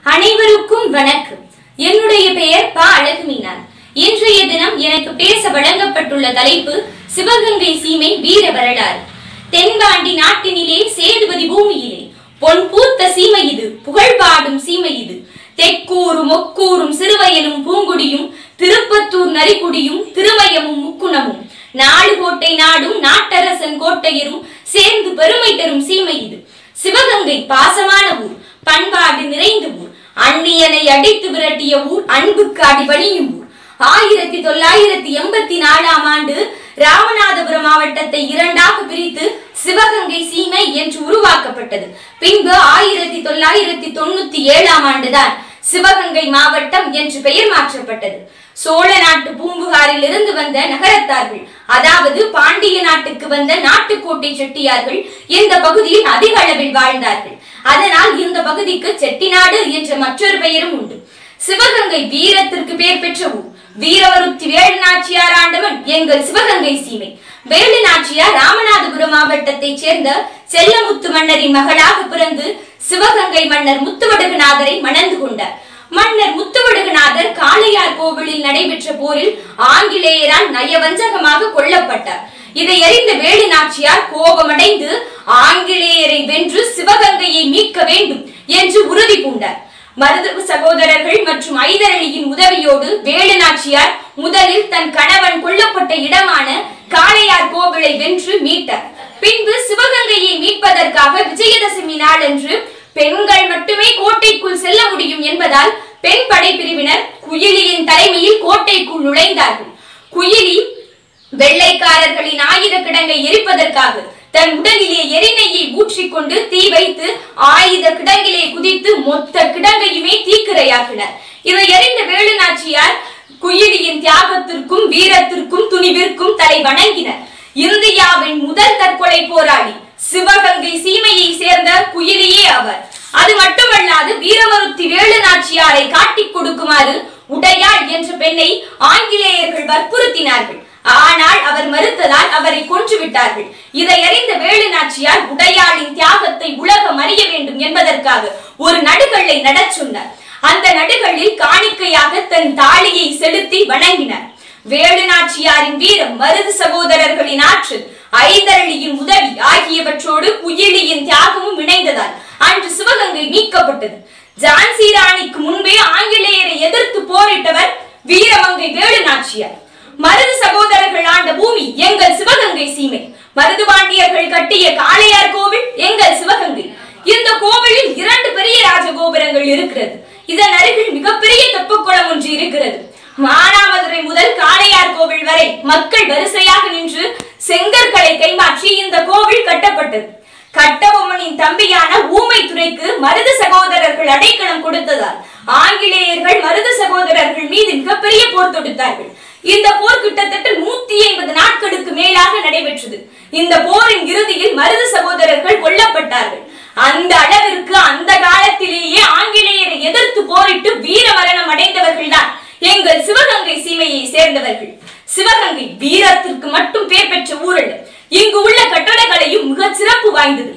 அனைவருக்கும் வணக்கம் என்னுடைய பெயர் ப அழகு மீனான் இன்றைய தினம் எனக்கு பேச வழங்கப்பட்டுள்ள தலைப்பு சிவகங்கை சீமை வீர வரலாறு தென்பாண்டி நாட்டினிலே சேதுபதி பூமியிலே பொன் பூத்த சீமை இது புகழ் பாடும் சீமை இது தெக்கூரும் மொக்கூரும் சிறுவயலும் பூங்குடியும் திருப்பத்தூர் நரிக்குடியும் திருமயமும் முக்குணமும் நாடு கோட்டை நாடும் நாட்டரசன் கோட்டையரும் சேர்ந்து பெருமை தரும் சீமை இது சிவகங்கை பாசமான ஊர் பண்பாடு நிறைந்த ஊர் அந்நியனை அடித்து விரட்டிய ஊர் அன்புக்கு அடிபணியும் ஊர் ஆயிரத்தி தொள்ளாயிரத்தி எண்பத்தி நாலாம் ஆண்டு ராமநாதபுரம் மாவட்டத்தை இரண்டாக பிரித்து சிவகங்கை சீமை என்று உருவாக்கப்பட்டது பின்பு ஆயிரத்தி தொள்ளாயிரத்தி தொண்ணூத்தி ஏழாம் ஆண்டுதான் சிவகங்கை மாவட்டம் என்று பெயர் மாற்றப்பட்டது சோழ நாட்டு பூம்புகாரில் இருந்து வந்த நகரத்தார்கள் அதாவது பாண்டிய நாட்டுக்கு வந்த நாட்டுக்கோட்டை செட்டியார்கள் இந்த பகுதியில் அதிக அளவில் வாழ்ந்தார்கள் அதனால் இந்த பகுதிக்கு செட்டிநாடு என்ற மற்றொரு பெயரும் உண்டு சிவகங்கை வீரத்திற்கு பெயர் பெற்ற ஊர் வீரவருத்தி வேலு நாச்சியார் ஆண்டவன் எங்கள் சிவகங்கை சீமை வேலு நாச்சியார் ராமநாதபுரம் மாவட்டத்தைச் சேர்ந்த செல்லமுத்து மன்னரின் மகளாக பிறந்து சிவகங்கை மன்னர் முத்துவடுகநாதரை மணந்து கொண்டார் மன்னர் முத்துவடுகநாதர் காளையார் கோவிலில் நடைபெற்ற போரில் ஆங்கிலேயரால் நயவஞ்சகமாக கொல்லப்பட்டார் இதை அறிந்த வேலு நாச்சியார் கோபமடைந்து ஆங்கிலேயரை வென்று சிவகங்கையை மீட்க வேண்டும் என்று உறுதி பூண்டார் மருது சகோதரர்கள் மற்றும் ஐதரளியின் உதவியோடு வேலு நாச்சியார் முதலில் தன் கணவன் கொல்லப்பட்ட இடமான காளையார் கோவிலை வென்று மீட்டார் பின்பு சிவகங்கையை மீட்பதற்காக விஜயதசமி நாளன்று பெண்கள் மட்டுமே கோட்டைக்குள் செல்ல முடியும் என்பதால் பெண் படைப்பிரிவினர் குயிலியின் தலைமையில் கோட்டைக்குள் நுழைந்தார்கள் குயிலி வெள்ளைக்காரர்களின் ஆயுத கிடங்கை எரிப்பதற்காக தன் உடலிலே எரிநெய்யை ஊற்றிக்கொண்டு தீ வைத்து ஆயுத கிடங்கிலே குதித்து மொத்த கிடங்கையுமே தீக்கிரையாக்கினர் இதை அறிந்த வேலு நாச்சியார் குயிலியின் தியாகத்திற்கும் வீரத்திற்கும் துணிவிற்கும் தலை வணங்கினர் இந்தியாவின் முதல் தற்கொலை போராளி சிவகங்கை சீமையை சேர்ந்த குயிலியே அவர் அது மட்டுமல்லாது வீரமருத்தி வேலு நாச்சியாரை காட்டிக் கொடுக்குமாறு உடையாள் என்ற பெண்ணை ஆங்கிலேயர்கள் வற்புறுத்தினார்கள் ஆனால் அவர் மறுத்ததால் அவரை கொன்று விட்டார்கள் இதை அறிந்த வேலு நாச்சியார் உடையாளின் தியாகத்தை உலகம் அறிய வேண்டும் என்பதற்காக ஒரு நடுகல்லை நடச் சொன்னார் அந்த நடுகளில் காணிக்கையாக தன் தாலியை செலுத்தி வணங்கினார் வேலு நாச்சியாரின் வீரம் மருது சகோதரர்களின் ஆற்றல் ஐதரளியின் உதவி ஆகியவற்றோடு குயிலியின் தியாகமும் இணைந்ததால் அன்று சிவகங்கை மீட்கப்பட்டது ஜான்சி ராணிக்கு முன்பே ஆங்கிலேயரை எதிர்த்து போரிட்டவர் வீரமங்கை வேலு நாச்சியார் மருது சகோதரர்கள் ஆண்ட பூமி எங்கள் சிவகங்கை சீமை மருது பாண்டியர்கள் கட்டிய காளையார் கோவில் எங்கள் சிவகங்கை இந்த கோவிலில் இரண்டு பெரிய ராஜகோபுரங்கள் இருக்கிறது இதன் அருகில் மிகப்பெரிய தெப்பக்குளம் ஒன்று இருக்கிறது மானாமதுரை முதல் காளையார் கோவில் வரை மக்கள் வரிசையாக நின்று செங்கற்களை கைமாற்றி இந்த கோவில் கட்டப்பட்டது கட்டபொம்மனின் தம்பியான ஊமை துறைக்கு மருது சகோதரர்கள் அடைக்கலம் கொடுத்ததால் ஆங்கிலேயர்கள் மருது சகோதரர்கள் மீது மிகப்பெரிய போர் தொடுத்தார்கள் இந்த போர் கிட்டத்தட்ட நூத்தி ஐம்பது நாட்களுக்கு மேலாக நடைபெற்றது இந்த போரின் இறுதியில் மருது சகோதரர்கள் கொல்லப்பட்டார்கள் அந்த அளவிற்கு அந்த காலத்திலேயே ஆங்கிலேயரை எதிர்த்து போரிட்டு வீர மரணம் அடைந்தவர்கள் தான் எங்கள் சிவகங்கை சீமையை சேர்ந்தவர்கள் சிவகங்கை வீரத்திற்கு மட்டும் பேர் பெற்ற ஊரல் இங்கு உள்ள கட்டடக்கலையும் மிக சிறப்பு வாய்ந்தது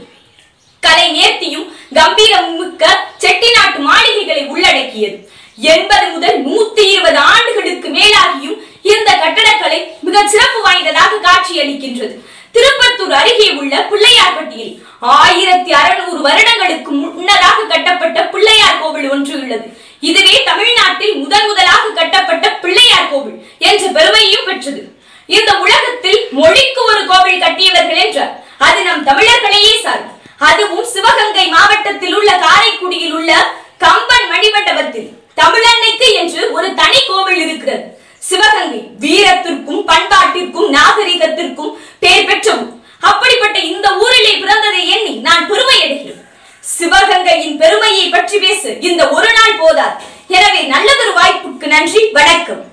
கலை நேர்த்தியும் கம்பீரம் மிக்க செட்டிநாட்டு மாளிகைகளை உள்ளடக்கியது எண்பது முதல் நூத்தி இருபது ஆண்டுகளுக்கு மேலாகியும் இந்த கட்டடக்கலை மிக சிறப்பு வாய்ந்ததாக காட்சியளிக்கின்றது திருப்பத்தூர் அருகே உள்ள பிள்ளையார்பட்டியில் ஆயிரத்தி அறுநூறு வருடங்களுக்கு முன்னதாக கட்டப்பட்ட பிள்ளையார் கோவில் ஒன்று உள்ளது இதுவே தமிழ்நாட்டில் முதன் முதலாக கட்டப்பட்ட பிள்ளையார் கோவில் என்ற பெருமையும் பெற்றது இந்த உலகத்தில் மொழிக்கு ஒரு கோவில் கட்டியவர்கள் என்றார் அது நம் தமிழர்களையே சாரும் அதுவும் சிவகங்கை மாவட்டத்தில் உள்ள காரைக்குடியில் உள்ள கம்பன் மணிமண்டபத்தில் தமிழன்னைக்கு என்று ஒரு தனி கோவில் இருக்கிறது சிவகங்கை வீரத்திற்கும் பண்பாட்டிற்கும் நாகரிகத்திற்கும் பெயர் பெற்றவும் அப்படிப்பட்ட இந்த ஊரிலே பிறந்ததை எண்ணி நான் பெருமை அடைகிறேன் சிவகங்கையின் பெருமையை பற்றி பேச இந்த ஒரு நாள் போதாது எனவே நல்லதொரு வாய்ப்புக்கு நன்றி வணக்கம்